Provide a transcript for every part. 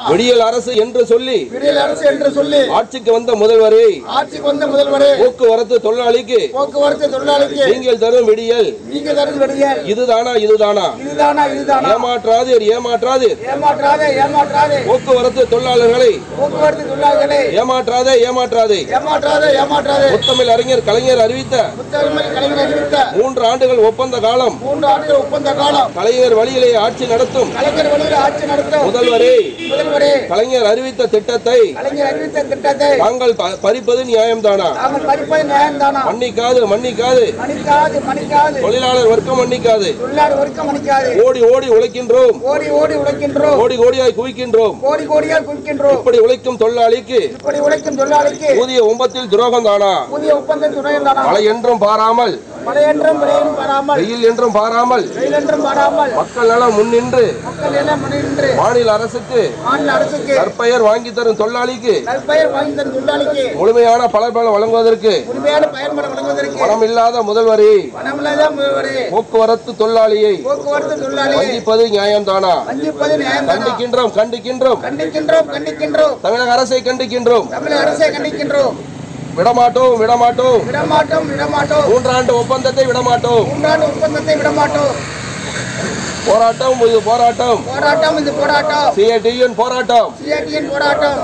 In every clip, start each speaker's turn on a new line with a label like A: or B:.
A: விடியல் அரசு என்று சொல்லி
B: விடியல் அரசு என்று சொல்லி
A: ஆட்சிக்கு வந்த முதல்வரே
B: ஆட்சிக்கு வந்த முதல்வரே
A: போக்குவரத்து தொழிலாளிக்கு
B: போக்குவரத்து தொழிலாளிக்கு
A: நீங்கள் தரும் விடியல்
B: நீங்க தரும் விடியல்
A: இதுதானா இதுதானா
B: இதுதானா இதுதானா
A: ஏமாற்றாதீர் ஏமாற்றாதீர்
B: ஏமாற்றாதே ஏமாற்றாதே
A: போக்குவரத்து தொழிலாளர்களை
B: போக்குவரத்து தொழிலாளர்களே
A: ஏமாற்றாதே ஏமாற்றாதே
B: ஏமாற்றாதே ஏமாற்றாதே
A: முத்தமிழ் அறிஞர் கலைஞர் அறிவித்த
B: முத்தமிழ் கலைஞர் அறிவித்த
A: மூன்று ஆண்டுகள் ஒப்பந்த காலம்
B: மூன்று ஆண்டுகள் ஒப்பந்த காலம்
A: கலைஞர் வழியிலே ஆட்சி நடத்தும்
B: கலைஞர் வழியில் ஆட்சி நடத்தும்
A: முதல்வரே
B: முதல்வரே
A: கலைஞர் அறிவித்த திட்டத்தை
B: கலைஞர் அறிவித்த திட்டத்தை
A: தாங்கள் ப- பறிப்பது நியாயம்தானா
B: நாங்கள் பறிப்பது நியாயம்தானா
A: மன்னிக்காது மன்னிக்காது
B: மன்னிக்காது மன்னிக்காது
A: தொழிலாளர் வர்க்கம் மன்னிக்காது
B: தொழிலாளர் வர்க்கம் மன்னிக்காது
A: ஓடி ஓடி உழைக்கின்றோம்
B: ஓடி ஓடி உழைக்கின்றோம்
A: கோடி கோடியாய் குவிக்கின்றோம்
B: கோடி கோடியால் குவிக்கின்றோம்
A: இப்படி உழைக்கும் தொழிலாளிக்கு
B: இப்படி உழைக்கும் தொழிலாளிக்கு
A: ஊதிய ஒன்பத்தில் துரோகம் தானா
B: புதிய ஒப்பந்தம் துணையந்தானா
A: மழை என்றும் பாராமல்
B: மழை என்றும் விளையும் வராமல்
A: வெயில் என்றும் பாராமல்
B: வெயில் என்றும் வராமல்
A: மக்கள் நலம் முன்னின்று
B: மக்கள் எல்லாம் முன்னின்று
A: மாநில அரசுக்கு
B: மாநில அரசுக்கு
A: நற்பெயர் வாங்கி தரும் தொழிலாளிக்கு
B: நற்பெயர் வாங்கி தரும் தொழிலாளிக்கு
A: முழுமையான பலன் வழங்குவதற்கு
B: உண்மையான பயன்பாடு வழங்குவதற்கு
A: பணம் இல்லாத முதல்வரே
B: பணமில்லாத முதல்வரே
A: போக்குவரத்து தொழிலாளியை
B: போக்குவரத்து தொழிலாளி
A: வஞ்சிப்பது நியாயம்தானா
B: வஞ்சிப்பது நியாயம்தானா
A: கண்டிக்கின்றோம் கண்டிக்கின்றோம்
B: கண்டிக்கின்றோம் கண்டிக்கின்றோம்
A: தமிழக அரசை கண்டிக்கின்றோம்
B: தமிழக அரசை கண்டிக்கின்றோம்
A: விடமாட்டோம் விடமாட்டோம்
B: விடமாட்டோம் விடமாட்டோம்
A: மூன்றாண்டு ஒப்பந்தத்தை விடமாட்டோம்
B: மூன்றாண்டு ஒப்பந்தத்தை விடமாட்டோம்
A: போராட்டம் இது போராட்டம்
B: போராட்டம் இந்த போராட்டம்
A: சிஐடியின் போராட்டம்
B: சிஐடியின் போராட்டம்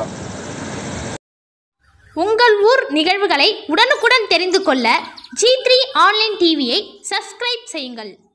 C: உங்கள் ஊர் நிகழ்வுகளை உடனுக்குடன் தெரிந்து கொள்ள ஜி த்ரீ ஆன்லைன் டிவியை சப்ஸ்கிரைப் செய்யுங்கள்